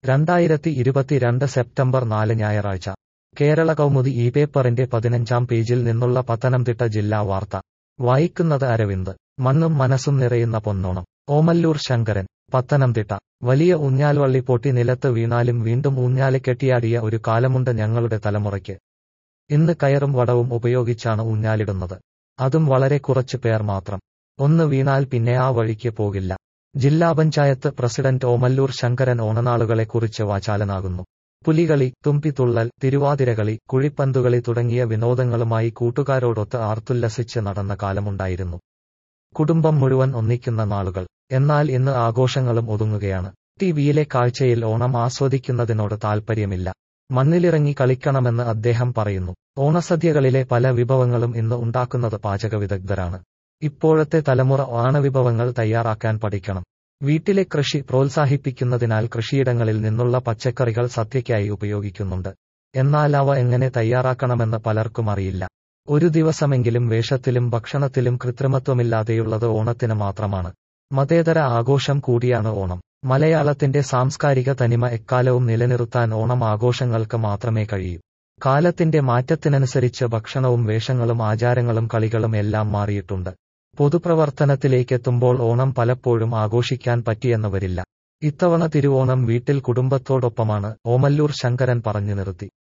രണ്ടായിരത്തി ഇരുപത്തിരണ്ട് സെപ്റ്റംബർ നാല് ഞായറാഴ്ച കേരള കൗമുദി ഈ പേപ്പറിന്റെ പതിനഞ്ചാം പേജിൽ നിന്നുള്ള പത്തനംതിട്ട ജില്ലാ വാർത്ത വായിക്കുന്നത് അരവിന്ദ് മണ്ണും മനസ്സും നിറയുന്ന പൊന്നോണം ഓമല്ലൂർ ശങ്കരൻ പത്തനംതിട്ട വലിയ ഊഞ്ഞാൽവള്ളി പൊട്ടി നിലത്ത് വീണാലും വീണ്ടും ഊഞ്ഞാല് കെട്ടിയാടിയ ഒരു കാലമുണ്ട് ഞങ്ങളുടെ തലമുറയ്ക്ക് ഇന്ന് കയറും വടവും ഉപയോഗിച്ചാണ് ഊഞ്ഞാലിടുന്നത് അതും വളരെ കുറച്ച് പേർ മാത്രം ഒന്ന് വീണാൽ പിന്നെ ആ വഴിക്ക് പോകില്ല ജില്ലാ പഞ്ചായത്ത് പ്രസിഡന്റ് ഓമല്ലൂർ ശങ്കരൻ ഓണനാളുകളെക്കുറിച്ച് വാചാലനാകുന്നു പുലികളി തുമ്പിത്തുള്ളൽ തിരുവാതിരകളി കുഴിപ്പന്തുകളി തുടങ്ങിയ വിനോദങ്ങളുമായി കൂട്ടുകാരോടൊത്ത് ആർത്തുല്ലസിച്ച് നടന്ന കാലമുണ്ടായിരുന്നു കുടുംബം മുഴുവൻ ഒന്നിക്കുന്ന നാളുകൾ എന്നാൽ ഇന്ന് ആഘോഷങ്ങളും ഒതുങ്ങുകയാണ് ടിവിയിലെ കാഴ്ചയിൽ ഓണം ആസ്വദിക്കുന്നതിനോട് താൽപ്പര്യമില്ല മണ്ണിലിറങ്ങി കളിക്കണമെന്ന് അദ്ദേഹം പറയുന്നു ഓണസദ്യകളിലെ പല വിഭവങ്ങളും ഇന്ന് ഉണ്ടാക്കുന്നത് പാചക വിദഗ്ധരാണ് ഇപ്പോഴത്തെ തലമുറ ഓണവിഭവങ്ങൾ തയ്യാറാക്കാൻ പഠിക്കണം വീട്ടിലെ കൃഷി പ്രോത്സാഹിപ്പിക്കുന്നതിനാൽ കൃഷിയിടങ്ങളിൽ നിന്നുള്ള പച്ചക്കറികൾ സദ്യയ്ക്കായി ഉപയോഗിക്കുന്നുണ്ട് എന്നാൽ അവ എങ്ങനെ തയ്യാറാക്കണമെന്ന് പലർക്കും അറിയില്ല ഒരു ദിവസമെങ്കിലും വേഷത്തിലും ഭക്ഷണത്തിലും കൃത്രിമത്വമില്ലാതെയുള്ളത് ഓണത്തിന് മാത്രമാണ് മതേതര ആഘോഷം കൂടിയാണ് ഓണം മലയാളത്തിന്റെ സാംസ്കാരിക തനിമ എക്കാലവും നിലനിർത്താൻ ഓണം ആഘോഷങ്ങൾക്ക് മാത്രമേ കഴിയൂ കാലത്തിന്റെ മാറ്റത്തിനനുസരിച്ച് ഭക്ഷണവും വേഷങ്ങളും ആചാരങ്ങളും കളികളും എല്ലാം മാറിയിട്ടുണ്ട് പൊതുപ്രവർത്തനത്തിലേക്കെത്തുമ്പോൾ ഓണം പലപ്പോഴും ആഘോഷിക്കാൻ പറ്റിയെന്ന് വരില്ല ഇത്തവണ തിരുവോണം വീട്ടിൽ കുടുംബത്തോടൊപ്പമാണ് ഓമല്ലൂർ ശങ്കരൻ പറഞ്ഞു നിർത്തി